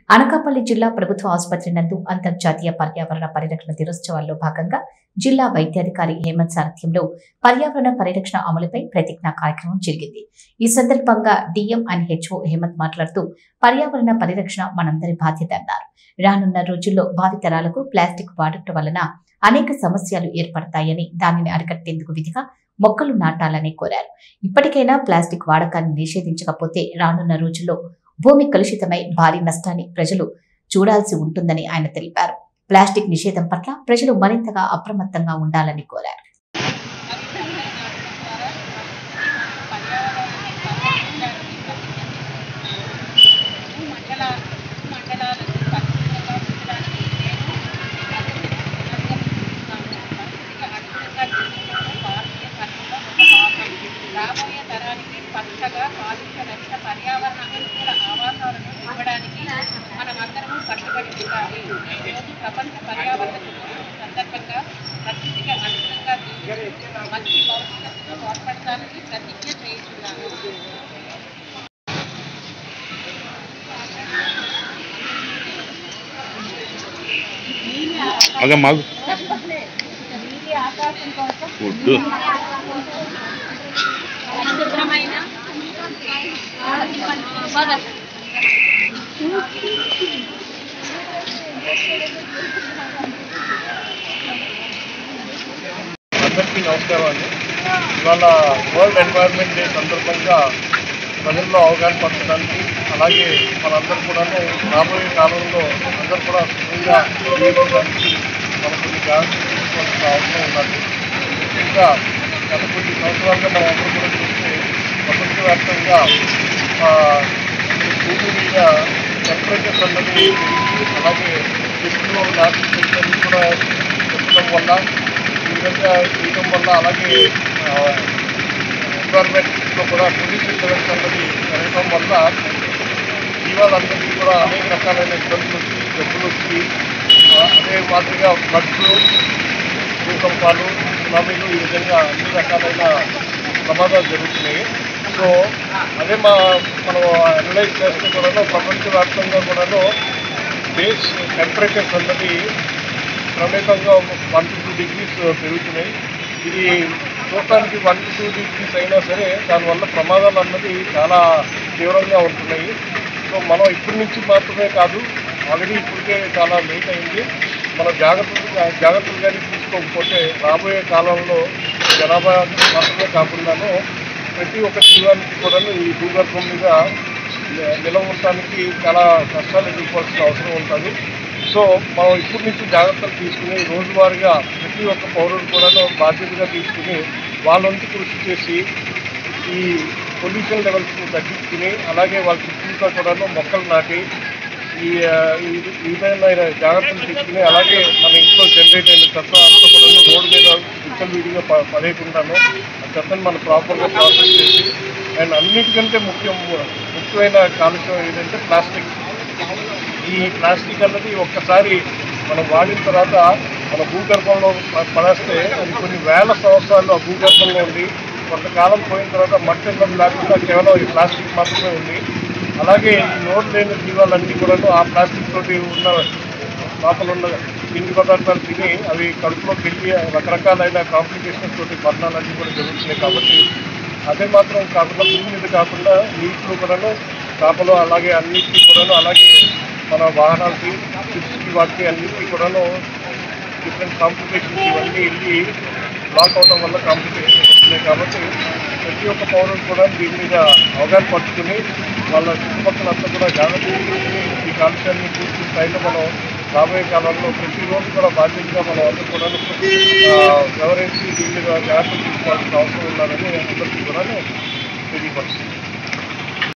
అనకాపల్లి జిల్లా ప్రభుత్వ ఆసుపత్రి నందు అంతర్జాతీయ పర్యావరణ పరిరక్షణ దినోత్సవాల్లో భాగంగా జిల్లా వైద్యాధికారి హేమంత్ సారథ్యంలో పర్యావరణ పరిరక్షణ అమలుపై ప్రతిజ్ఞా కార్యక్రమం జరిగింది ఈ సందర్భంగా డిఎం అండ్ హెచ్ఓ హేమంత్ మాట్లాడుతూ పర్యావరణ పరిరక్షణ మనందరి బాధ్యత అన్నారు రానున్న రోజుల్లో భావితరాలకు ప్లాస్టిక్ వాడటం వలన అనేక సమస్యలు ఏర్పడతాయని దానిని అరికట్టేందుకు విధిగా మొక్కలు నాటాలని కోరారు ఇప్పటికైనా ప్లాస్టిక్ వాడకాన్ని నిషేధించకపోతే రానున్న రోజుల్లో భూమి కలుషితమై భారీ నష్టాన్ని ప్రజలు చూడాల్సి ఉంటుందని ఆయన తెలిపారు ప్లాస్టిక్ నిషేధం పట్ల ప్రజలు మరింతగా అప్రమత్తంగా ఉండాలని కోరారు రాబోయే తరానికి పచ్చగా కాలుష్య రహిత పర్యావరణ అనుకూల ఆవాసాలను ఇవ్వడానికి మనం అందరము కట్టుబడి ఉండాలి ఈ రోజు ప్రపంచ పర్యావరణ దినోత్సవం సందర్భంగా ప్రకృతికి అనుగుణంగా జీవిస్తూ మంచి భవిష్యత్తుకు తోడ్పడటానికి ప్రతిజ్ఞ చేస్తున్నాను అగ మాకు నీటి ఆకాశం కోసం వద్దు పరిశుభ్రమైన అందరికీ నమస్కారం అండి ఇవాళ వరల్డ్ ఎన్వైరన్మెంట్ డే సందర్భంగా ప్రజల్లో అవగాహన పరచడానికి అలాగే మనందరూ కూడాను రాబోయే కాలంలో అందరూ కూడా సుఖంగా జీవించడానికి మనం కొన్ని జాగ్రత్తలు తీసుకోవాల్సిన అవసరం ఉన్నది ముఖ్యంగా గత కొన్ని సంవత్సరాలుగా మనం అందరూ కూడా చూస్తే ప్రపంచవ్యాప్తంగా ఆ, భూమి మీద టెంపరేచర్స్ అన్నది పెరిగి అలాగే చెట్లు నాటి చెట్లన్నీ కూడా పెట్టడం వల్ల ఈ విధంగా చేయడం వల్ల అలాగే ఎన్వైర్న్మెంట్లో కూడా పొల్యూషన్ లెవెల్స్ అన్నది పెరగడం వల్ల జీవాలందరికీ కూడా అనేక రకాలైన ఇబ్బందులు వచ్చి జబ్బులు వచ్చి ఆ, అదే మాదిరిగా ఫ్లడ్స్ భూకంపాలు సునామీలు ఈ విధంగా అన్ని రకాలైన ప్రమాదాలు జరుగుతున్నాయి సో అదే మా మనం అనలైజ్ చేస్తే కూడాను ప్రపంచవ్యాప్తంగా కూడాను బేస్ టెంపరేచర్స్ అన్నది క్రమేకంగా వన్ టు టూ డిగ్రీస్ పెరుగుతున్నాయి ఇది చూడటానికి వన్ టు టూ డిగ్రీస్ అయినా సరే దానివల్ల ప్రమాదాలు అన్నది చాలా తీవ్రంగా ఉంటున్నాయి సో మనం ఇప్పటి నుంచి మాత్రమే కాదు ఆల్రెడీ ఇప్పటికే చాలా లేట్ అయింది మనం జాగ్రత్తలు జాగ్రత్తలు కానీ తీసుకోకపోతే రాబోయే కాలంలో జనాభా మాత్రమే కాకుండాను ప్రతి ఒక్క జీవానికి కూడాను ఈ భూగర్భం మీద నిలవటానికి చాలా కష్టాలు ఎదుర్కోవాల్సిన అవసరం ఉంటుంది సో మనం ఇప్పటి నుంచి జాగ్రత్తలు తీసుకుని రోజువారీగా ప్రతి ఒక్క పౌరుడు కూడా బాధ్యతగా తీసుకుని వాళ్ళ వంతు కృషి చేసి ఈ పొల్యూషన్ లెవెల్స్ని తగ్గించుకుని అలాగే వాళ్ళ చుట్టూతో కూడాను మొక్కలు నాటి ఈ ఆ, ఈ ఈ విధమైన జాగ్రత్తలు తీసుకుని అలాగే మన ఇంట్లో జనరేట్ అయిన చెత్త అంతా కూడా రోడ్డు మీద విచ్చలు విడిగా ప- పడేయకుండాను ఆ చెత్తను మనం ప్రాపర్గా ప్రాసెస్ చేసి అండ్ అన్నిటికంటే ముఖ్యం ముఖ్యమైన కాలుష్యం ఏంటంటే ప్లాస్టిక్ ఈ ప్లాస్టిక్ అన్నది ఒక్కసారి మనం వాడిన తర్వాత మన భూగర్భంలో ప- పడేస్తే అది కొన్ని వేల సంవత్సరాలు ఆ భూగర్భంలో ఉండి కొంతకాలం పోయిన తర్వాత మట్టి అన్నది లేకుండా కేవలం ఈ ప్లాస్టిక్ మాత్రమే ఉంది అలాగే ఈ నోరు లేని జీవాలన్నీ కూడా ఆ ప్లాస్టిక్ తోటి ఉన్న లోపల ఉన్న పిండి పదార్థాలు తిని అవి కడుపులోకి వెళ్ళి రకరకాలైన కాంప్లికేషన్స్ తోటి మరణాలన్నీ కూడా జరుగుతున్నాయి కాబట్టి అదే మాత్రం కాకుండా భూమి మీద కాకుండా నీటిలో కూడాను చేపలు అలాగే అన్నిటికీ కూడాను అలాగే మన వాహనాలకి షిప్స్కి వాటికి అన్నిటికీ కూడాను డిఫరెంట్ కాంప్లికేషన్స్ ఇవన్నీ వెళ్ళి బ్లాక్ అవడం వల్ల కాంప్లికేషన్స్ వస్తున్నాయి కాబట్టి ప్రతి ఒక్క పౌరుడు కూడా దీని మీద అవగాహన పట్టుకుని వాళ్ళ చుట్టుపక్కల అంతా కూడా జాగ్రత్త తీసుకుని ఈ కాలుష్యాన్ని పూర్తి స్థాయిలో మనం రాబోయే కాలంలో ప్రతిరోజు కూడా బాధ్యతగా మనం అందరూ కూడా వ్యవహరించి దీని మీద జాగ్రత్తలు తీసుకోవాల్సిన అవసరం ఉన్నదని అందరికీ కూడా తెలియపరుస్తుంది